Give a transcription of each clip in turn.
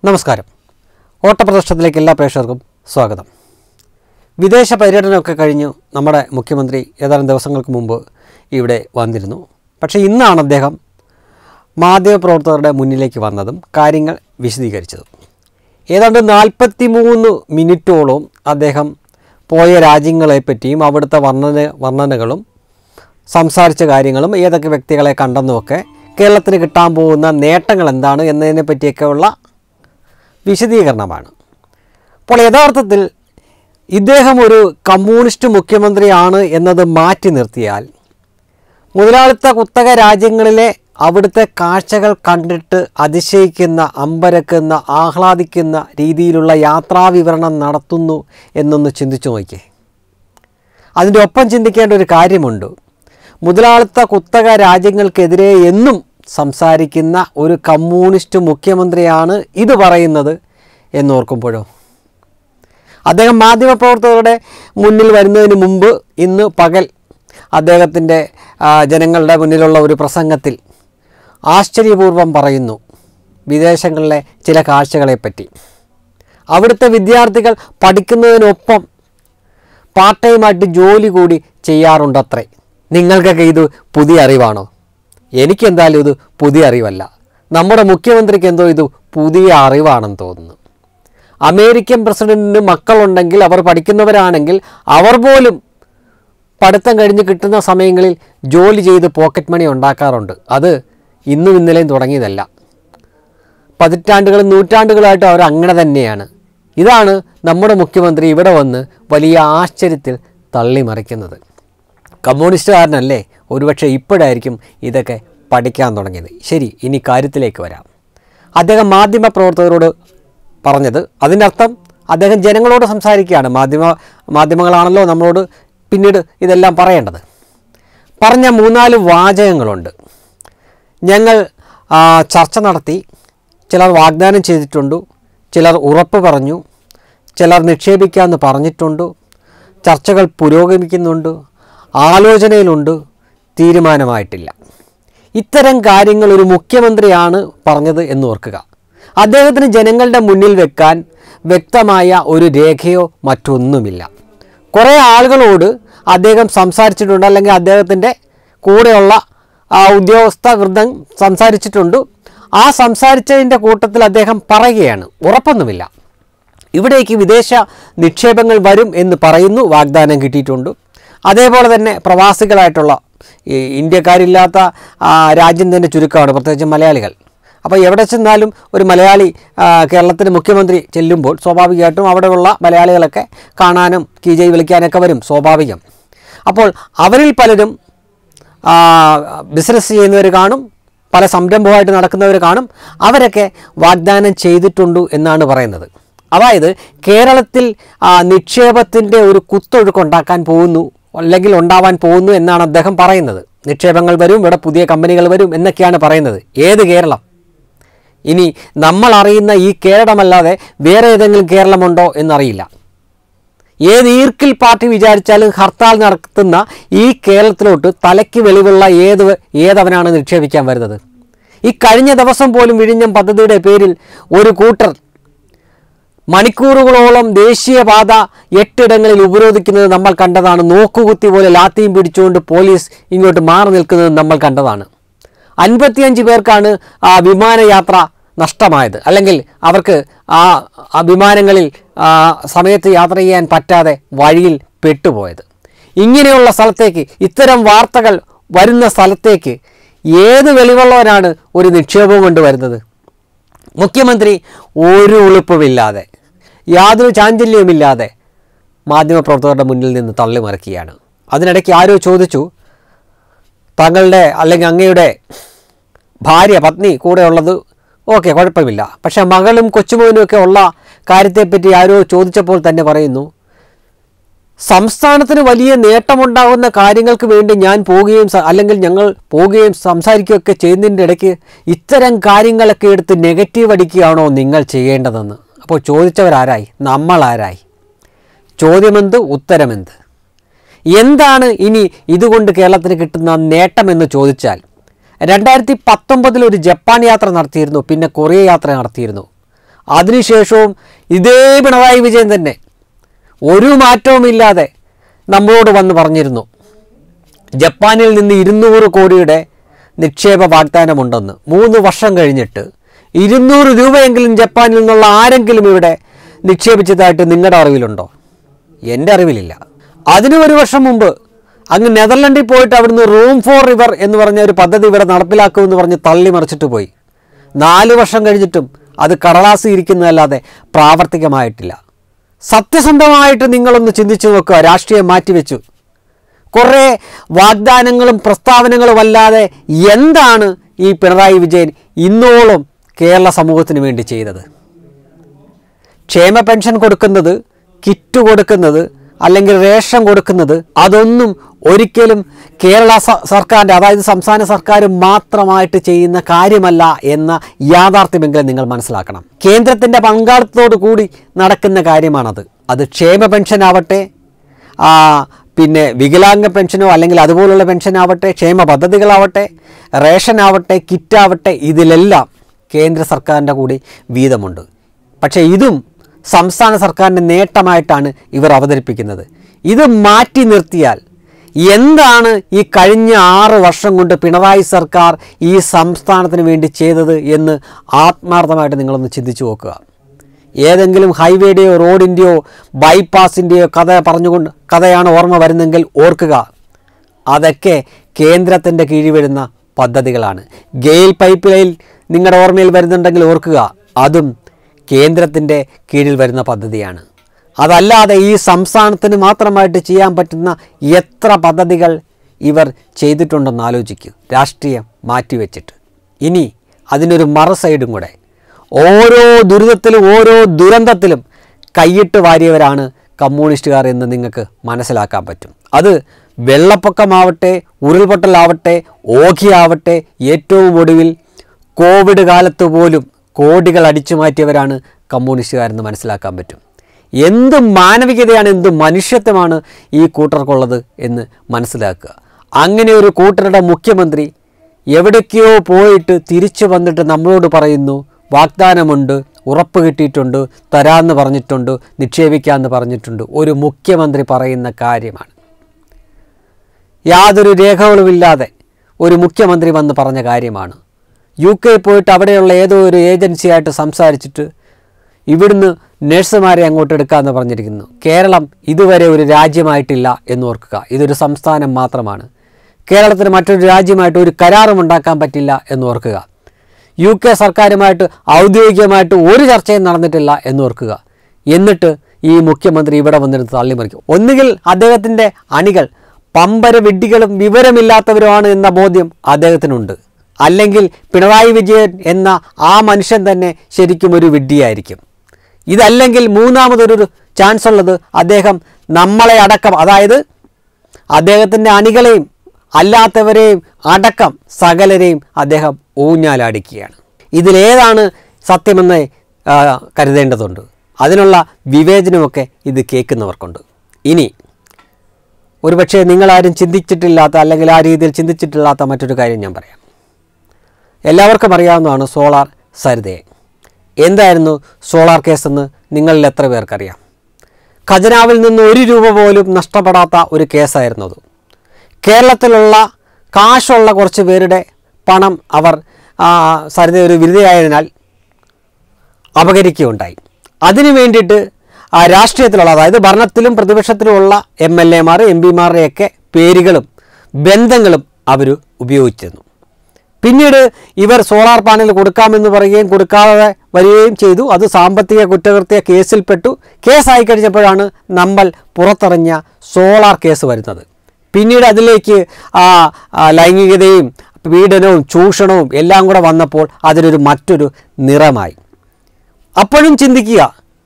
നമസ്കാരം ഓട്ടപ്രദർശനത്തിലേക്ക് എല്ലാ പ്രേക്ഷകർക്കും സ്വാഗതം വിദേശ പര്യടനമൊക്കെ കഴിഞ്ഞു നമ്മുടെ മുഖ്യമന്ത്രി ഏതാനും ദിവസങ്ങൾക്ക് മുമ്പ് ഇവിടെ വന്നിരുന്നു പക്ഷേ ഇന്നാണ് അദ്ദേഹം മാധ്യമപ്രവർത്തകരുടെ മുന്നിലേക്ക് വന്നതും കാര്യങ്ങൾ വിശദീകരിച്ചതും ഏതാണ്ട് നാൽപ്പത്തി മൂന്ന് മിനിറ്റോളം അദ്ദേഹം പോയ രാജ്യങ്ങളെപ്പറ്റിയും അവിടുത്തെ വർണ്ണന വർണ്ണനകളും സംസാരിച്ച കാര്യങ്ങളും ഏതൊക്കെ വ്യക്തികളെ കണ്ടെന്നുമൊക്കെ കേരളത്തിന് കിട്ടാൻ പോകുന്ന നേട്ടങ്ങൾ എന്താണ് എന്നതിനെ പറ്റിയൊക്കെയുള്ള വിശദീകരണമാണ് അപ്പോൾ യഥാർത്ഥത്തിൽ ഇദ്ദേഹം ഒരു കമ്മ്യൂണിസ്റ്റ് മുഖ്യമന്ത്രിയാണ് എന്നത് മാറ്റി നിർത്തിയാൽ മുതലാളിത്ത കുത്തക രാജ്യങ്ങളിലെ അവിടുത്തെ കാഴ്ചകൾ കണ്ടിട്ട് അതിശയിക്കുന്ന അമ്പരക്കുന്ന ആഹ്ലാദിക്കുന്ന രീതിയിലുള്ള യാത്രാവിവരണം നടത്തുന്നു എന്നൊന്ന് ചിന്തിച്ചു നോക്കിയേ അതിൻ്റെ ഒപ്പം ചിന്തിക്കേണ്ട ഒരു കാര്യമുണ്ട് മുതലാളിത്ത കുത്തക രാജ്യങ്ങൾക്കെതിരെ എന്നും സംസാരിക്കുന്ന ഒരു കമ്മ്യൂണിസ്റ്റ് മുഖ്യമന്ത്രിയാണ് ഇത് പറയുന്നത് എന്നോർക്കുമ്പോഴോ അദ്ദേഹം മാധ്യമപ്രവർത്തകരുടെ മുന്നിൽ വരുന്നതിന് മുമ്പ് ഇന്ന് പകൽ അദ്ദേഹത്തിൻ്റെ ആ, ജനങ്ങളുടെ മുന്നിലുള്ള ഒരു പ്രസംഗത്തിൽ ആശ്ചര്യപൂർവ്വം പറയുന്നു വിദേശങ്ങളിലെ ചില കാഴ്ചകളെപ്പറ്റി അവിടുത്തെ വിദ്യാർത്ഥികൾ പഠിക്കുന്നതിനൊപ്പം പാർട്ട് ടൈമായിട്ട് ജോലി കൂടി ചെയ്യാറുണ്ടത്രേ നിങ്ങൾക്കൊക്കെ ഇത് പുതിയ അറിവാണോ എനിക്കെന്തായാലും ഇത് പുതിയ അറിവല്ല നമ്മുടെ മുഖ്യമന്ത്രിക്ക് എന്തോ ഇത് പുതിയ അറിവാണെന്ന് തോന്നുന്നു അമേരിക്കൻ പ്രസിഡന്റിന് മക്കളുണ്ടെങ്കിൽ അവർ പഠിക്കുന്നവരാണെങ്കിൽ അവർ പോലും പഠിത്തം കഴിഞ്ഞ് കിട്ടുന്ന സമയങ്ങളിൽ ജോലി ചെയ്ത് പോക്കറ്റ് മണി ഉണ്ടാക്കാറുണ്ട് അത് ഇന്നും ഇന്നലെയും തുടങ്ങിയതല്ല പതിറ്റാണ്ടുകളും നൂറ്റാണ്ടുകളായിട്ട് അവർ അങ്ങനെ തന്നെയാണ് ഇതാണ് നമ്മുടെ മുഖ്യമന്ത്രി ഇവിടെ വന്ന് വലിയ ആശ്ചര്യത്തിൽ തള്ളിമറിക്കുന്നത് കമ്മ്യൂണിസ്റ്റുകാരനല്ലേ ഒരുപക്ഷെ ഇപ്പോഴായിരിക്കും ഇതൊക്കെ പഠിക്കാൻ തുടങ്ങിയത് ശരി ഇനി കാര്യത്തിലേക്ക് വരാം അദ്ദേഹം മാധ്യമ പ്രവർത്തകരോട് പറഞ്ഞത് അതിൻ്റെ അർത്ഥം അദ്ദേഹം ജനങ്ങളോട് സംസാരിക്കുകയാണ് മാധ്യമ മാധ്യമങ്ങളാണല്ലോ നമ്മളോട് പിന്നീട് ഇതെല്ലാം പറയേണ്ടത് പറഞ്ഞ മൂന്നാല് വാചകങ്ങളുണ്ട് ഞങ്ങൾ ആ, ചർച്ച നടത്തി ചിലർ വാഗ്ദാനം ചെയ്തിട്ടുണ്ട് ചിലർ ഉറപ്പ് പറഞ്ഞു ചിലർ നിക്ഷേപിക്കാമെന്ന് പറഞ്ഞിട്ടുണ്ട് ചർച്ചകൾ പുരോഗമിക്കുന്നുണ്ട് ആലോചനയിലുണ്ട് തീരുമാനമായിട്ടില്ല ഇത്തരം കാര്യങ്ങൾ ഒരു മുഖ്യമന്ത്രിയാണ് പറഞ്ഞത് എന്ന് ഓർക്കുക അദ്ദേഹത്തിന് ജനങ്ങളുടെ മുന്നിൽ വെക്കാൻ വ്യക്തമായ ഒരു രേഖയോ മറ്റൊന്നുമില്ല കുറേ ആളുകളോട് അദ്ദേഹം സംസാരിച്ചിട്ടുണ്ട് അല്ലെങ്കിൽ അദ്ദേഹത്തിൻ്റെ കൂടെയുള്ള ആ ഉദ്യോഗസ്ഥ വൃന്ദം സംസാരിച്ചിട്ടുണ്ട് ആ സംസാരിച്ചതിൻ്റെ കൂട്ടത്തിൽ അദ്ദേഹം പറയുകയാണ് ഉറപ്പൊന്നുമില്ല ഇവിടേക്ക് വിദേശ നിക്ഷേപങ്ങൾ വരും എന്ന് പറയുന്നു വാഗ്ദാനം കിട്ടിയിട്ടുണ്ട് അതേപോലെ തന്നെ പ്രവാസികളായിട്ടുള്ള ഈ ഇന്ത്യക്കാരില്ലാത്ത ആ, രാജ്യം തന്നെ ചുരുക്കമാണ് പ്രത്യേകിച്ച് മലയാളികൾ അപ്പോൾ എവിടെ ചെന്നാലും ഒരു മലയാളി ആ, കേരളത്തിന് മുഖ്യമന്ത്രി ചെല്ലുമ്പോൾ സ്വാഭാവികമായിട്ടും അവിടെയുള്ള മലയാളികളൊക്കെ കാണാനും കീജൈ വിളിക്കാനൊക്കെ വരും സ്വാഭാവികം അപ്പോൾ അവരിൽ പലരും ആ, ബിസിനസ് ചെയ്യുന്നവർ കാണും പല സംരംഭമായിട്ട് നടക്കുന്നവർ കാണും അവരൊക്കെ വാഗ്ദാനം ചെയ്തിട്ടുണ്ട് എന്നാണ് പറയുന്നത് അതായത് കേരളത്തിൽ നിക്ഷേപത്തിൻ്റെ ഒരു കുത്തൊഴുക്ക് ഉണ്ടാക്കാൻ പോകുന്നു അല്ലെങ്കിൽ ഉണ്ടാവാൻ പോകുന്നു എന്നാണ് അദ്ദേഹം പറയുന്നത് നിക്ഷേപങ്ങൾ വരും ഇവിടെ പുതിയ കമ്പനികൾ വരും എന്നൊക്കെയാണ് പറയുന്നത് ഏത് കേരളം ഇനി നമ്മൾ അറിയുന്ന ഈ കേരളമല്ലാതെ വേറെ ഏതെങ്കിലും കേരളമുണ്ടോ എന്നറിയില്ല ഏത് ഈർക്കിൽ പാർട്ടി വിചാരിച്ചാലും ഹർത്താൽ നടത്തുന്ന ഈ കേരളത്തിലോട്ട് തലയ്ക്ക് വെളിവുള്ള ഏത് ഏതവനാണ് നിക്ഷേപിക്കാൻ വരുന്നത് ഈ കഴിഞ്ഞ ദിവസം പോലും വിഴിഞ്ഞം പദ്ധതിയുടെ പേരിൽ ഒരു കൂട്ടർ മണിക്കൂറുകളോളം ദേശീയപാത എട്ടിടങ്ങളിൽ ഉപരോധിക്കുന്നത് നമ്മൾ കണ്ടതാണ് നോക്കുകുത്തി പോലെ ലാത്തിയും പിടിച്ചുകൊണ്ട് പോലീസ് ഇങ്ങോട്ട് മാറി നിൽക്കുന്നത് നമ്മൾ കണ്ടതാണ് അൻപത്തിയഞ്ച് പേർക്കാണ് ആ വിമാനയാത്ര നഷ്ടമായത് അല്ലെങ്കിൽ അവർക്ക് ആ ആ വിമാനങ്ങളിൽ ആ, സമയത്ത് യാത്ര ചെയ്യാൻ പറ്റാതെ വഴിയിൽ പെട്ടുപോയത് ഇങ്ങനെയുള്ള സ്ഥലത്തേക്ക് ഇത്തരം വാർത്തകൾ വരുന്ന സ്ഥലത്തേക്ക് ഏത് വെളിവുള്ളവരാണ് ഒരു നിക്ഷേപവും കൊണ്ട് വരുന്നത് മുഖ്യമന്ത്രി ഒരു ഉളുപ്പുമില്ലാതെ യാതൊരു ചാഞ്ചല്യവുമില്ലാതെ മാധ്യമപ്രവർത്തകരുടെ മുന്നിൽ നിന്ന് തള്ളിമറിക്കുകയാണ് അതിനിടയ്ക്ക് ആരോ ചോദിച്ചു താങ്കളുടെ അല്ലെങ്കിൽ അങ്ങയുടെ ഭാര്യ പത്നി കൂടെ ഉള്ളത് ഓക്കെ കുഴപ്പമില്ല പക്ഷേ മകളും കൊച്ചുമോനും ഒക്കെ ഉള്ള കാര്യത്തെപ്പറ്റി ആരോ ചോദിച്ചപ്പോൾ തന്നെ പറയുന്നു സംസ്ഥാനത്തിന് വലിയ നേട്ടമുണ്ടാകുന്ന കാര്യങ്ങൾക്ക് വേണ്ടി ഞാൻ പോവുകയും സ- അല്ലെങ്കിൽ ഞങ്ങൾ പോവുകയും സംസാരിക്കുകയൊക്കെ ചെയ്യുന്നതിൻ്റെ ഇടയ്ക്ക് ഇത്തരം കാര്യങ്ങളൊക്കെ എടുത്ത് നെഗറ്റീവ് അടിക്കുകയാണോ നിങ്ങൾ ചെയ്യേണ്ടതെന്ന് അപ്പോൾ ചോദിച്ചവരാരായി നമ്മളാരായി ചോദ്യമെന്ത് ഉത്തരമെന്ത് എന്താണ് ഇനി ഇതുകൊണ്ട് കേരളത്തിന് കിട്ടുന്ന നേട്ടമെന്ന് ചോദിച്ചാൽ രണ്ടായിരത്തി പത്തൊമ്പതിൽ ഒരു ജപ്പാൻ യാത്ര നടത്തിയിരുന്നു പിന്നെ കൊറിയ യാത്ര നടത്തിയിരുന്നു അതിനുശേഷവും ഇതേ പിണറായി വിജയൻ തന്നെ ഒരു മാറ്റവുമില്ലാതെ നമ്മളോട് വന്ന് പറഞ്ഞിരുന്നു ജപ്പാനിൽ നിന്ന് ഇരുന്നൂറ് കോടിയുടെ നിക്ഷേപ വാഗ്ദാനമുണ്ടെന്ന് മൂന്ന് വർഷം കഴിഞ്ഞിട്ട് ഇരുന്നൂറ് രൂപയെങ്കിലും ജപ്പാനിൽ നിന്നുള്ള ആരെങ്കിലും ഇവിടെ നിക്ഷേപിച്ചതായിട്ട് നിങ്ങളുടെ അറിവിലുണ്ടോ എൻ്റെ അറിവിലില്ല അതിന് ഒരു വർഷം മുമ്പ് അങ്ങ് നെതർലൻഡിൽ പോയിട്ട് അവിടുന്ന് റൂം ഫോർ റിവർ എന്ന് പറഞ്ഞ ഒരു പദ്ധതി ഇവിടെ നടപ്പിലാക്കുമെന്ന് പറഞ്ഞ് തള്ളി മറിച്ചിട്ട് പോയി നാല് വർഷം കഴിഞ്ഞിട്ടും അത് കടലാസി ഇരിക്കുന്നതല്ലാതെ പ്രാവർത്തികമായിട്ടില്ല സത്യസന്ധമായിട്ട് നിങ്ങളൊന്ന് ചിന്തിച്ചു നോക്കുക രാഷ്ട്രീയം മാറ്റിവെച്ചു കുറേ വാഗ്ദാനങ്ങളും പ്രസ്താവനകളും അല്ലാതെ എന്താണ് ഈ പിണറായി വിജയൻ ഇന്നോളം കേരള സമൂഹത്തിന് വേണ്ടി ചെയ്തത് ക്ഷേമ പെൻഷൻ കൊടുക്കുന്നത് കിറ്റ് കൊടുക്കുന്നത് അല്ലെങ്കിൽ റേഷൻ കൊടുക്കുന്നത് അതൊന്നും ഒരിക്കലും കേരള സ- സർക്കാരിൻ്റെ അതായത് സംസ്ഥാന സർക്കാർ മാത്രമായിട്ട് ചെയ്യുന്ന കാര്യമല്ല എന്ന യാഥാർത്ഥ്യമെങ്കിലും നിങ്ങൾ മനസ്സിലാക്കണം കേന്ദ്രത്തിൻ്റെ പങ്കാളിത്തത്തോടു കൂടി നടക്കുന്ന കാര്യമാണത് അത് ക്ഷേമ പെൻഷൻ ആവട്ടെ ആ, പിന്നെ വികലാംഗ പെൻഷനോ അല്ലെങ്കിൽ അതുപോലുള്ള പെൻഷൻ ആവട്ടെ ക്ഷേമ പദ്ധതികളാവട്ടെ റേഷൻ ആവട്ടെ കിറ്റാവട്ടെ ഇതിലെല്ലാം കേന്ദ്ര സർക്കാരിൻ്റെ കൂടി വീതമുണ്ട് പക്ഷേ ഇതും സംസ്ഥാന സർക്കാരിൻ്റെ നേട്ടമായിട്ടാണ് ഇവർ അവതരിപ്പിക്കുന്നത് ഇത് മാറ്റി നിർത്തിയാൽ എന്താണ് ഈ കഴിഞ്ഞ ആറ് വർഷം കൊണ്ട് പിണറായി സർക്കാർ ഈ സംസ്ഥാനത്തിന് വേണ്ടി ചെയ്തത് എന്ന് ആത്മാർത്ഥമായിട്ട് നിങ്ങളൊന്ന് ചിന്തിച്ചു നോക്കുക ഏതെങ്കിലും ഹൈവേയുടെയോ റോഡിൻ്റെയോ ബൈപ്പാസിൻ്റെയോ കഥ പറഞ്ഞുകൊണ്ട് കഥയാണ് ഓർമ്മ വരുന്നെങ്കിൽ ഓർക്കുക അതൊക്കെ കേന്ദ്രത്തിൻ്റെ കീഴിൽ വരുന്ന പദ്ധതികളാണ് ഗെയിൽ പൈപ്പ് ലൈൻ നിങ്ങളുടെ ഓർമ്മയിൽ വരുന്നുണ്ടെങ്കിൽ ഓർക്കുക അതും കേന്ദ്രത്തിൻ്റെ കീഴിൽ വരുന്ന പദ്ധതിയാണ് അതല്ലാതെ ഈ സംസ്ഥാനത്തിന് മാത്രമായിട്ട് ചെയ്യാൻ പറ്റുന്ന എത്ര പദ്ധതികൾ ഇവർ ചെയ്തിട്ടുണ്ടെന്ന് ആലോചിക്കൂ രാഷ്ട്രീയം മാറ്റിവെച്ചിട്ട് ഇനി അതിനൊരു മറു സൈഡും കൂടെ ഓരോ ദുരിതത്തിലും ഓരോ ദുരന്തത്തിലും കൈയിട്ട് വാരിയവരാണ് കമ്മ്യൂണിസ്റ്റുകാർ എന്ന് നിങ്ങൾക്ക് മനസ്സിലാക്കാൻ പറ്റും അത് വെള്ളപ്പൊക്കമാവട്ടെ ഉരുൾപൊട്ടലാവട്ടെ ഓഖിയാവട്ടെ ഏറ്റവും ഒടുവിൽ കോവിഡ് കാലത്ത് പോലും കോടികൾ അടിച്ചു മാറ്റിയവരാണ് കമ്മ്യൂണിസ്റ്റുകാരെന്ന് മനസ്സിലാക്കാൻ പറ്റും എന്ത് മാനവികതയാണ് എന്ത് മനുഷ്യത്വമാണ് ഈ കൂട്ടർക്കുള്ളത് എന്ന് മനസ്സിലാക്കുക അങ്ങനെ ഒരു കൂട്ടരുടെ മുഖ്യമന്ത്രി എവിടേക്കോ പോയിട്ട് തിരിച്ചു വന്നിട്ട് നമ്മളോട് പറയുന്നു വാഗ്ദാനമുണ്ട് ഉറപ്പ് കിട്ടിയിട്ടുണ്ട് തരാമെന്ന് പറഞ്ഞിട്ടുണ്ട് നിക്ഷേപിക്കാമെന്ന് പറഞ്ഞിട്ടുണ്ട് ഒരു മുഖ്യമന്ത്രി പറയുന്ന കാര്യമാണ് യാതൊരു രേഖകളുമില്ലാതെ ഒരു മുഖ്യമന്ത്രി വന്ന് പറഞ്ഞ കാര്യമാണ് യു കെ പോയിട്ട് അവിടെയുള്ള ഏതോ ഒരു ഏജൻസിയായിട്ട് സംസാരിച്ചിട്ട് ഇവിടുന്ന് നഴ്സുമാരെ അങ്ങോട്ട് എടുക്കാമെന്ന് പറഞ്ഞിരിക്കുന്നു കേരളം ഇതുവരെ ഒരു രാജ്യമായിട്ടില്ല എന്ന് ഓർക്കുക ഇതൊരു സംസ്ഥാനം മാത്രമാണ് കേരളത്തിന് മറ്റൊരു രാജ്യമായിട്ട് ഒരു കരാറും ഉണ്ടാക്കാൻ പറ്റില്ല എന്ന് ഓർക്കുക യു കെ സർക്കാരുമായിട്ട് ഔദ്യോഗികമായിട്ട് ഒരു ചർച്ചയും നടന്നിട്ടില്ല എന്ന് ഓർക്കുക എന്നിട്ട് ഈ മുഖ്യമന്ത്രി ഇവിടെ വന്നിരുന്ന് തള്ളിമറിക്കും ഒന്നുകിൽ അദ്ദേഹത്തിൻ്റെ അണികൾ പമ്പര വിഡ്ഢികളും വിവരമില്ലാത്തവരുമാണ് എന്ന ബോധ്യം അദ്ദേഹത്തിനുണ്ട് അല്ലെങ്കിൽ പിണറായി വിജയൻ എന്ന ആ മനുഷ്യൻ തന്നെ ശരിക്കും ഒരു വിഡ്ഢിയായിരിക്കും ഇതല്ലെങ്കിൽ മൂന്നാമതൊരു ചാൻസ് ഉള്ളത് അദ്ദേഹം നമ്മളെ അടക്കം അതായത് അദ്ദേഹത്തിൻ്റെ അണികളെയും അല്ലാത്തവരെയും അടക്കം സകലരെയും അദ്ദേഹം ഊഞ്ഞാലാടിക്കുകയാണ് ഇതിലേതാണ് സത്യമെന്ന് ആ, കരുതേണ്ടതുണ്ട് അതിനുള്ള വിവേചനമൊക്കെ ഇത് കേൾക്കുന്നവർക്കുണ്ട് ഇനി ഒരുപക്ഷെ നിങ്ങളാരും ചിന്തിച്ചിട്ടില്ലാത്ത അല്ലെങ്കിൽ ആ രീതിയിൽ ചിന്തിച്ചിട്ടില്ലാത്ത മറ്റൊരു കാര്യം ഞാൻ പറയാം എല്ലാവർക്കും അറിയാവുന്നതാണ് സോളാർ സരിതയെ എന്തായിരുന്നു സോളാർ കേസെന്ന് നിങ്ങളിൽ എത്ര പേർക്കറിയാം ഖജനാവിൽ നിന്ന് ഒരു രൂപ പോലും നഷ്ടപ്പെടാത്ത ഒരു കേസായിരുന്നു അത് കേരളത്തിലുള്ള കാശുള്ള കുറച്ച് പേരുടെ പണം അവർ ആ, സരിത ഒരു വിരുദ്ധയായതിനാൽ അപകരിക്കുകയുണ്ടായി അതിനു വേണ്ടിയിട്ട് ആ രാഷ്ട്രീയത്തിലുള്ള അതായത് ഭരണത്തിലും പ്രതിപക്ഷത്തിലുമുള്ള എം എൽ എമാർ എം പിമാരുടെയൊക്കെ പേരുകളും ബന്ധങ്ങളും അവർ ഉപയോഗിച്ചിരുന്നു പിന്നീട് ഇവർ സോളാർ പാനൽ കൊടുക്കാമെന്ന് പറയുകയും കൊടുക്കാതെ വരികയും ചെയ്തു അത് സാമ്പത്തിക കുറ്റകൃത്യ കേസിൽപ്പെട്ടു കേസായി കഴിഞ്ഞപ്പോഴാണ് നമ്മൾ പുറത്തിറങ്ങിയ സോളാർ കേസ് വരുന്നത് പിന്നീട് അതിലേക്ക് ആ ആ, ലൈംഗികതയും പീഡനവും ചൂഷണവും എല്ലാം കൂടെ വന്നപ്പോൾ അതിനൊരു മറ്റൊരു നിറമായി അപ്പോഴും ചിന്തിക്കുക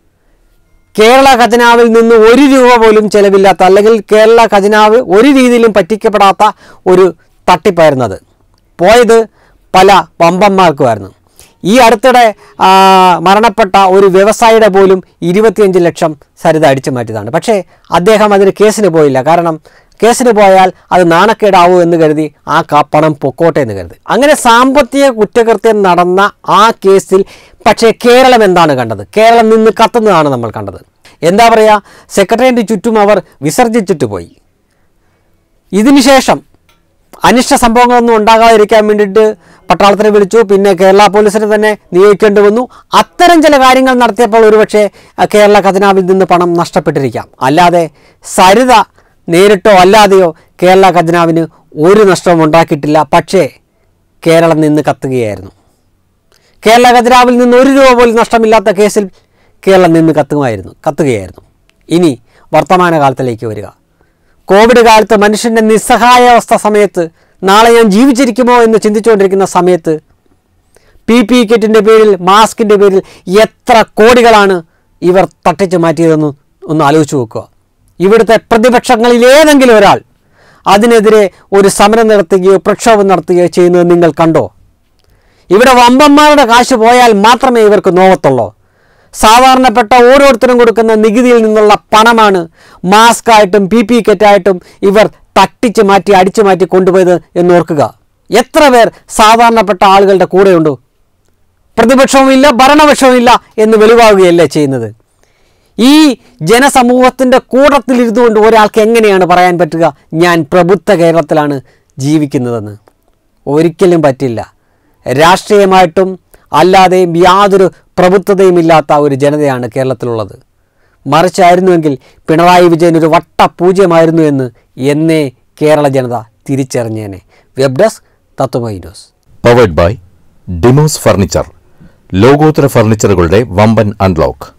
കേരള ഖജനാവിൽ നിന്ന് ഒരു രൂപ പോലും ചെലവില്ലാത്ത അല്ലെങ്കിൽ കേരള ഖജനാവ് ഒരു രീതിയിലും പറ്റിക്കപ്പെടാത്ത ഒരു തട്ടിപ്പായിരുന്നത് പോയത് പല വമ്പന്മാർക്കുമായിരുന്നു ഈ അടുത്തിടെ ആ, മരണപ്പെട്ട ഒരു വ്യവസായിയുടെ പോലും ഇരുപത്തിയഞ്ച് ലക്ഷം സരിത അടിച്ചു മാറ്റിയതാണ് പക്ഷേ അദ്ദേഹം അതിന് കേസിന് പോയില്ല കാരണം കേസിന് പോയാൽ അത് നാണക്കേടാവൂ എന്ന് കരുതി ആ ക- പണം പൊക്കോട്ടെ എന്ന് കരുതി അങ്ങനെ സാമ്പത്തിക കുറ്റകൃത്യം നടന്ന ആ കേസിൽ പക്ഷേ കേരളം എന്താണ് കണ്ടത് കേരളം നിന്ന് കത്തുന്നതാണ് നമ്മൾ കണ്ടത് എന്താ പറയുക സെക്രട്ടേറിയറ്റ് ചുറ്റും അവർ വിസർജിച്ചിട്ട് പോയി ഇതിനുശേഷം അനിഷ്ട സംഭവങ്ങളൊന്നും ഉണ്ടാകാതിരിക്കാൻ വേണ്ടിയിട്ട് പട്ടാളത്തിനെ വിളിച്ചു പിന്നെ കേരള പോലീസിനെ തന്നെ നിയോഗിക്കേണ്ടി വന്നു അത്തരം ചില കാര്യങ്ങൾ നടത്തിയപ്പോൾ ഒരുപക്ഷെ അഹ്, കേരള ഖജനാവിൽ നിന്ന് പണം നഷ്ടപ്പെട്ടിരിക്കാം അല്ലാതെ സരിത നേരിട്ടോ അല്ലാതെയോ കേരള ഖജനാവിന് ഒരു നഷ്ടവും ഉണ്ടാക്കിയിട്ടില്ല പക്ഷേ കേരളം നിന്ന് കത്തുകയായിരുന്നു കേരള ഖജനാവിൽ നിന്ന് ഒരു രൂപ പോലും നഷ്ടമില്ലാത്ത കേസിൽ കേരളം നിന്ന് കത്തുമായിരുന്നു കത്തുകയായിരുന്നു ഇനി വർത്തമാനകാലത്തിലേക്ക് വരിക കോവിഡ് കാലത്ത് മനുഷ്യൻ്റെ നിസ്സഹായാവസ്ഥ സമയത്ത് നാളെ ഞാൻ ജീവിച്ചിരിക്കുമോ എന്ന് ചിന്തിച്ചുകൊണ്ടിരിക്കുന്ന സമയത്ത് പി പി കിറ്റിൻ്റെ പേരിൽ മാസ്കിൻ്റെ പേരിൽ എത്ര കോടികളാണ് ഇവർ തട്ടിച്ചു മാറ്റിയതെന്ന് ഒന്ന് ആലോചിച്ച് നോക്കുക ഇവിടുത്തെ പ്രതിപക്ഷങ്ങളിൽ ഏതെങ്കിലും ഒരാൾ അതിനെതിരെ ഒരു സമരം നടത്തുകയോ പ്രക്ഷോഭം നടത്തുകയോ ചെയ്യുന്നത് നിങ്ങൾ കണ്ടോ ഇവിടെ വമ്പന്മാരുടെ കാശ് പോയാൽ മാത്രമേ ഇവർക്ക് നോവത്തുള്ളൂ സാധാരണപ്പെട്ട ഓരോരുത്തരും കൊടുക്കുന്ന നികുതിയിൽ നിന്നുള്ള പണമാണ് മാസ്ക് ആയിട്ടും പി പി കിറ്റായിട്ടും ഇവർ തട്ടിച്ച് മാറ്റി അടിച്ചു മാറ്റി കൊണ്ടുപോയത് എന്ന് ഓർക്കുക എത്ര പേർ സാധാരണപ്പെട്ട ആളുകളുടെ കൂടെയുണ്ട് പ്രതിപക്ഷവുമില്ല ഭരണപക്ഷവുമില്ല എന്ന് വെളിവാകുകയല്ലേ ചെയ്യുന്നത് ഈ ജനസമൂഹത്തിൻ്റെ കൂട്ടത്തിലിരുന്നു കൊണ്ട് ഒരാൾക്ക് എങ്ങനെയാണ് പറയാൻ പറ്റുക ഞാൻ പ്രബുദ്ധ കേരളത്തിലാണ് ജീവിക്കുന്നതെന്ന് ഒരിക്കലും പറ്റില്ല രാഷ്ട്രീയമായിട്ടും അല്ലാതെയും യാതൊരു പ്രബുദ്ധതയും ഇല്ലാത്ത ഒരു ജനതയാണ് കേരളത്തിലുള്ളത് മറിച്ചായിരുന്നുവെങ്കിൽ പിണറായി വിജയൻ ഒരു വട്ടപൂജ്യമായിരുന്നു എന്ന് എന്നേ കേരള ജനത തിരിച്ചറിഞ്ഞേനെ web desk Tatwamayi news powered by Demos furniture ലോകോത്തര ഫർണിച്ചറുകളുടെ വമ്പൻ അൺലോക്ക്